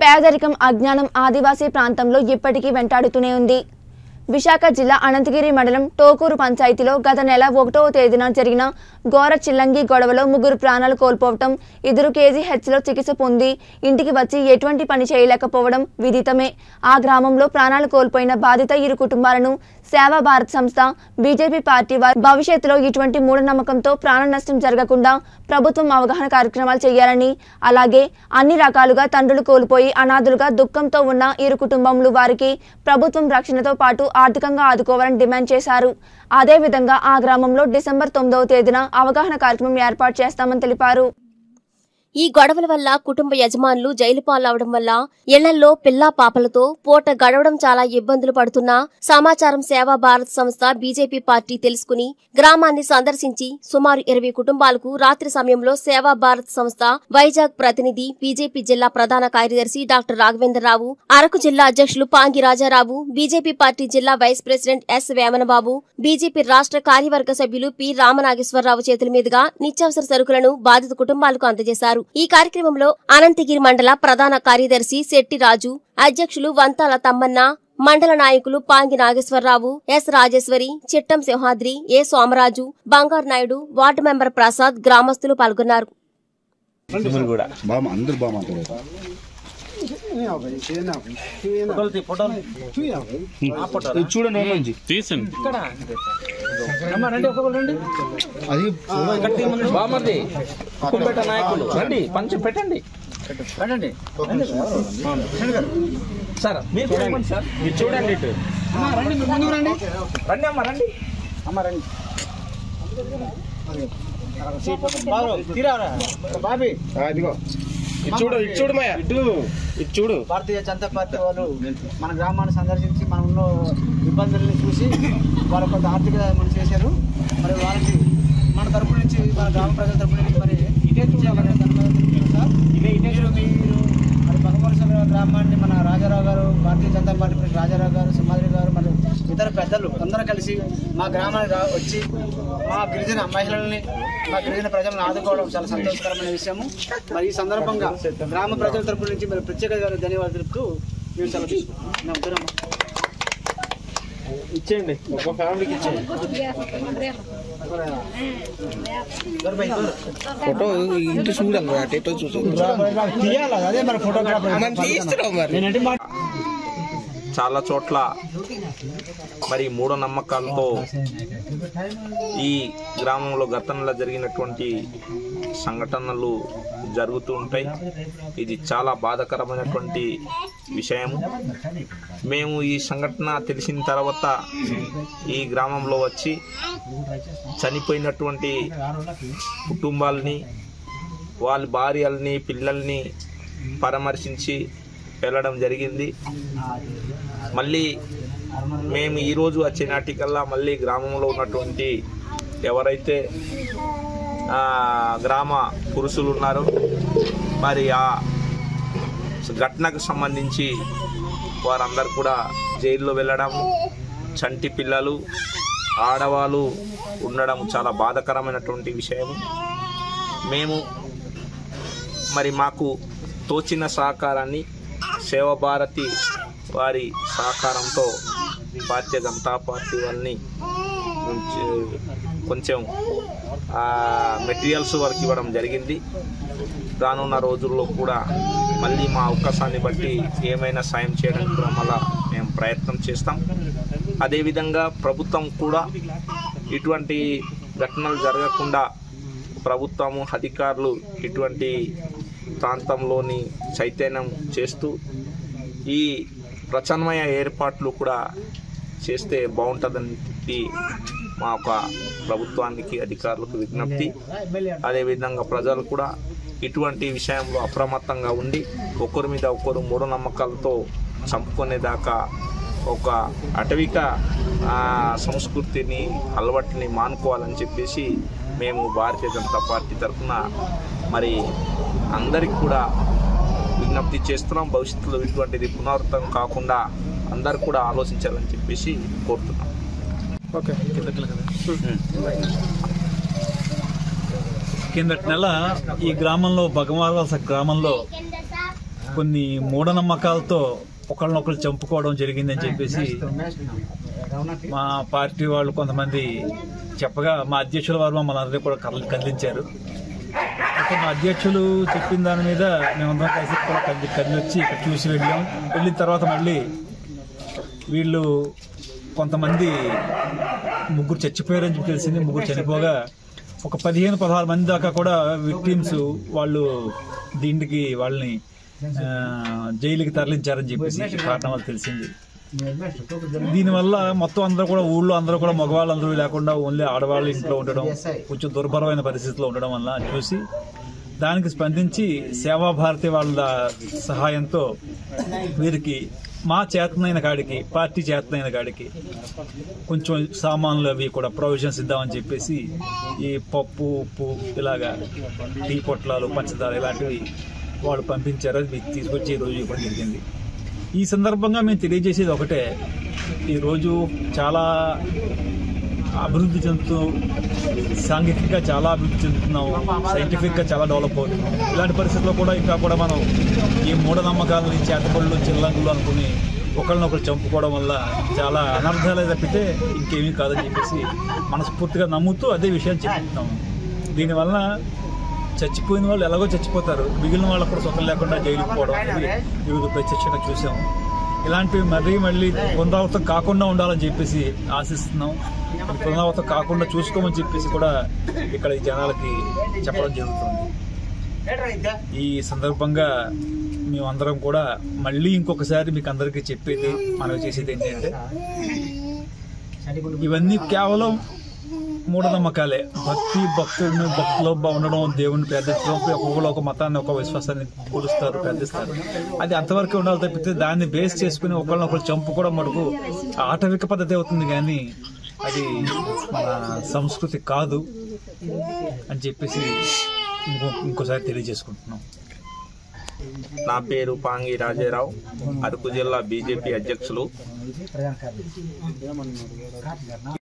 పేదరికం అజ్ఞానం ఆదివాసీ ప్రాంతంలో ఇప్పటికీ వెంటాడుతూనే ఉంది విశాఖ జిల్లా అనంతగిరి మండలం టోకూరు పంచాయతీలో గత నెల ఒకటవ తేదీన జరిగిన ఘోర చిల్లంగి గొడవలో ముగ్గురు ప్రాణాలు కోల్పోవటం ఇద్దరు కేజీహెచ్లో చికిత్స పొంది ఇంటికి వచ్చి ఎటువంటి పని చేయలేకపోవడం విదితమే ఆ గ్రామంలో ప్రాణాలు కోల్పోయిన బాధిత ఇరు కుటుంబాలను సేవా భారత్ సంస్థ బీజేపీ పార్టీ వారు భవిష్యత్తులో ఇటువంటి మూఢనమ్మకంతో ప్రాణ నష్టం జరగకుండా ప్రభుత్వం అవగాహన కార్యక్రమాలు చేయాలని అలాగే అన్ని రకాలుగా తండ్రులు కోల్పోయి అనాథులుగా దుఃఖంతో ఉన్న ఇరు కుటుంబములు వారికి ప్రభుత్వం రక్షణతో పాటు ఆర్థికంగా ఆదుకోవాలని డిమాండ్ చేశారు అదేవిధంగా ఆ గ్రామంలో డిసెంబర్ తొమ్మిదవ తేదీన అవగాహన కార్యక్రమం ఏర్పాటు చేస్తామని తెలిపారు ఈ గొడవల వల్ల కుటుంబ యజమానులు జైలు పాలవడం వల్ల ఇళ్లలో పిల్లా పాపలతో పూట గడవడం చాలా ఇబ్బందులు పడుతున్నా సమాచారం సేవా భారత్ సంస్థ బీజేపీ పార్టీ తెలుసుకుని గ్రామాన్ని సందర్శించి సుమారు ఇరవై కుటుంబాలకు రాత్రి సమయంలో సేవా భారత్ సంస్థ వైజాగ్ ప్రతినిధి బీజేపీ జిల్లా ప్రధాన కార్యదర్శి డాక్టర్ రాఘవేంద్రరావు అరకు జిల్లా అధ్యక్షులు పాంగి రాజారావు బీజేపీ పార్టీ జిల్లా vice president S Vemanababu BJP రాష్ట్ర కార్యవర్గ సభ్యులు పి రామనాగేశ్వరరావు చేతుల మీదుగా నిత్యావసర సరుకులను బాధిత కుటుంబాలకు అందజేశారు ఈ కార్యక్రమంలో అనంతగిరి మండల ప్రధాన కార్యదర్శి శెట్టి రాజు అధ్యక్షులు వంతాల తమ్మన్న మండల నాయకులు Pangi Nageswararao S Rajeswari Chittam Simhadri A Somaraju Bangaru Naidu ward member Prasad గ్రామస్తులు పాల్గొన్నారు బాగా అందరు బాగా మాట్లాడారు చూడండి మంచి తీసండి అది బామర్ది కుటుంబేట నాయకులు రండి పంచి పెట్టండి పెట్టండి సార్ మీరు కూడా ఇవ్వండి సార్ మీరు చూడండి ఇటు రండి అమ్మ రండి అమ్మ రండి ఆ, ఇదిగో ఇటు చూడు ఇటు చూడు మాయా ఇటు ఇటు చూడు భారతీయ జనతా పార్టీ వాళ్ళు మన గ్రామాన్ని సందర్శించి మన ఉన్న ఇబ్బందుల్ని చూసి వాళ్ళ కొంత ఆర్థిక మనం చేశారు మరి వాళ్ళకి మన తరపు నుంచి మన గ్రామ ప్రజల తరపు నుంచి మరి ఇదే మీరు మీరు మరి పగమరుసల గ్రామాన్ని మన రాజారావు గారు భారతీయ జనతా పార్టీ ప్రెసిడెంట్ రాజారావు గారు సింహాద్రి గారు మరి ఇతర పెద్దలు అందరూ కలిసి మా గ్రామానికి రా- వచ్చి మా గిరిజన మహిళల్ని మా గిరిజన ప్రజలను ఆదుకోవడం చాలా సంతోషకరమైన విషయము మరి ఈ సందర్భంగా గ్రామ ప్రజల తరపు నుంచి మరి ప్రత్యేక ధన్యవాదాలు తెలుపుతూ మేము సెలవు తీసుకుంటున్నాం ఇచ్చేయండి ఒక ఫ్యామిలీకి ఇచ్చేయండి ఫోటో ఇంటి చూడాలి అటేటో చూసి తీయాలి అదే మరి ఫోటోగ్రాఫర్ తీస్తున్నావు మరి చాలా చోట్ల మరి మూఢనమ్మకాలతో ఈ గ్రామంలో గతంలో జరిగినటువంటి సంఘటనలు జరుగుతూ ఉంటాయి ఇది చాలా బాధాకరమైనటువంటి విషయం మేము ఈ సంఘటన తెలిసిన తర్వాత ఈ గ్రామంలో వచ్చి చనిపోయినటువంటి కుటుంబాలని వాళ్ళ భార్యల్ని పిల్లల్ని పరామర్శించి వెళ్ళడం జరిగింది మళ్ళీ మేము ఈరోజు వచ్చే నాటికల్లా మళ్ళీ గ్రామంలో ఉన్నటువంటి ఎవరైతే ఆ, గ్రామ పురుషులు ఉన్నారో మరి ఆ ఘటనకు సంబంధించి వారందరూ కూడా జైల్లో వెళ్ళడం చంటి పిల్లలు ఆడవాళ్ళు ఉండడం చాలా బాధాకరమైనటువంటి విషయం మేము మరి మాకు తోచిన సహకారాన్ని సేవభారతి వారి సహకారంతో భారతీయ జనతా పార్టీ వాళ్ళని నుంచి కొంచెం మెటీరియల్స్ వారికి ఇవ్వడం జరిగింది రానున్న రోజుల్లో కూడా మళ్ళీ మా అవకాశాన్ని బట్టి ఏమైనా సాయం చేయడానికి కూడా మళ్ళా మేము ప్రయత్నం చేస్తాం అదేవిధంగా ప్రభుత్వం కూడా ఇటువంటి ఘటనలు జరగకుండా ప్రభుత్వము అధికారులు ఇటువంటి ప్రాంతంలోని చైతన్యం చేస్తూ ఈ ప్రచన్మయ ఏర్పాట్లు కూడా చేస్తే బాగుంటుందని మా ఒక ప్రభుత్వానికి అధికారులకు విజ్ఞప్తి అదేవిధంగా ప్రజలు కూడా ఇటువంటి విషయంలో అప్రమత్తంగా ఉండి ఒకరి మీద ఒకరు మూఢనమ్మకాలతో చంపుకునేదాకా ఒక అటవిక ఆ, సంస్కృతిని అలవాటుని మానుకోవాలని చెప్పేసి మేము భారతీయ జనతా పార్టీ తరఫున మరి అందరికి కూడా విజ్ఞప్తి చేస్తున్నాం భవిష్యత్తులో ఇటువంటిది పునరావృతం కాకుండా అందరు కూడా ఆలోచించాలని చెప్పేసి కోరుతున్నాం కిందటి నెల ఈ గ్రామంలో భగవాన్ వలస గ్రామంలో కొన్ని మూఢనమ్మకాలతో ఒకళ్ళనొకళ్ళు చంపుకోవడం జరిగిందని చెప్పేసి మా పార్టీ వాళ్ళు కొంతమంది చెప్పగా మా అధ్యక్షుల వారు మమ్మల్ని అందరినీ కూడా కదిలి- కదిలించారు అయితే మా అధ్యక్షులు చెప్పిన దాని మీద మేమందరం కలిసి కూడా కదిలి కదిలి వచ్చి ఇక్కడ చూసి వెళ్ళాం వెళ్ళిన తర్వాత మళ్ళీ వీళ్ళు కొంతమంది ముగ్గురు చచ్చిపోయారని చెప్పి తెలిసింది ముగ్గురు చనిపోగా ఒక పదిహేను పదహారు మంది దాకా కూడా విక్టిమ్స్ వాళ్ళు దీనికి వాళ్ళని ఆ, జైలుకి తరలించారని చెప్పేసి కారణం వల్ల తెలిసింది దీనివల్ల మొత్తం అందరూ కూడా ఊళ్ళో అందరూ కూడా మగవాళ్ళందరూ లేకుండా ఓన్లీ ఆడవాళ్ళు ఇంట్లో ఉండడం కొంచెం దుర్భరమైన పరిస్థితిలో ఉండడం వల్ల చూసి దానికి స్పందించి సేవా భారతి వాళ్ళ సహాయంతో వీరికి మా చేతనైన కాడికి పార్టీ చేతనైన కాడికి కొంచెం సామాన్లు అవి కూడా ప్రొవిజన్స్ ఇద్దామని చెప్పేసి ఈ పప్పు ఉప్పు ఇలాగా టీ పొట్లాలు పంచదార ఇలాంటివి వాళ్ళు పంపించారు అది మీకు తీసుకొచ్చి ఈ రోజు ఇవ్వడం జరిగింది ఈ సందర్భంగా మేము తెలియజేసేది ఒకటే ఈరోజు చాలా అభివృద్ధి చెందుతూ సాంఘికంగా చాలా అభివృద్ధి చెందుతున్నాం సైంటిఫిక్గా చాలా డెవలప్ అవుతున్నాం ఇలాంటి పరిస్థితుల్లో కూడా ఇంకా కూడా మనం ఈ మూఢనమ్మకాలని చేతబడులు చిల్లంగులు అనుకుని ఒకరినొకరు చంపుకోవడం వల్ల చాలా అనర్థాలే తప్పితే ఇంకేమీ కాదని చెప్పేసి మనస్ఫూర్తిగా నమ్ముతూ అదే విషయాన్ని చెప్తున్నాం దీనివల్ల చచ్చిపోయిన వాళ్ళు ఎలాగో చచ్చిపోతారు మిగిలిన వాళ్ళకు కూడా సొంతం లేకుండా జైలుకి పోవడం అనేది ఈరోజు ప్రత్యక్షంగా చూసాము ఇలాంటివి మరీ మళ్ళీ పునరావృతం కాకుండా ఉండాలని చెప్పేసి ఆశిస్తున్నాం ఇది పునరావృతం కాకుండా చూసుకోమని చెప్పేసి కూడా ఇక్కడ ఈ జనాలకి చెప్పడం జరుగుతుంది ఈ సందర్భంగా మేమందరం కూడా మళ్ళీ ఇంకొకసారి మీకు అందరికీ చెప్పేది మనం చేసేది ఏంటంటే ఇవన్నీ కేవలం మూఢనమ్మకాలే భక్తి భక్తుడిని భక్తిలో ఉండడం దేవుడిని ప్రార్థించడం ఒక్కొక్కరు ఒక మతాన్ని ఒక విశ్వాసాన్ని కొలుస్తారు ప్రార్థిస్తారు అది అంతవరకు ఉండాలి తప్పితే దాన్ని బేస్ చేసుకుని ఒకళ్ళనొకళ్ళు చంపుకోవడం మటుకు ఆటవిక పద్ధతి అవుతుంది కానీ అది మన సంస్కృతి కాదు అని చెప్పేసి ఇంకో ఇంకోసారి తెలియజేసుకుంటున్నాం నా పేరు పాంగి రాజారావు అరకు జిల్లా బీజేపీ అధ్యక్షులు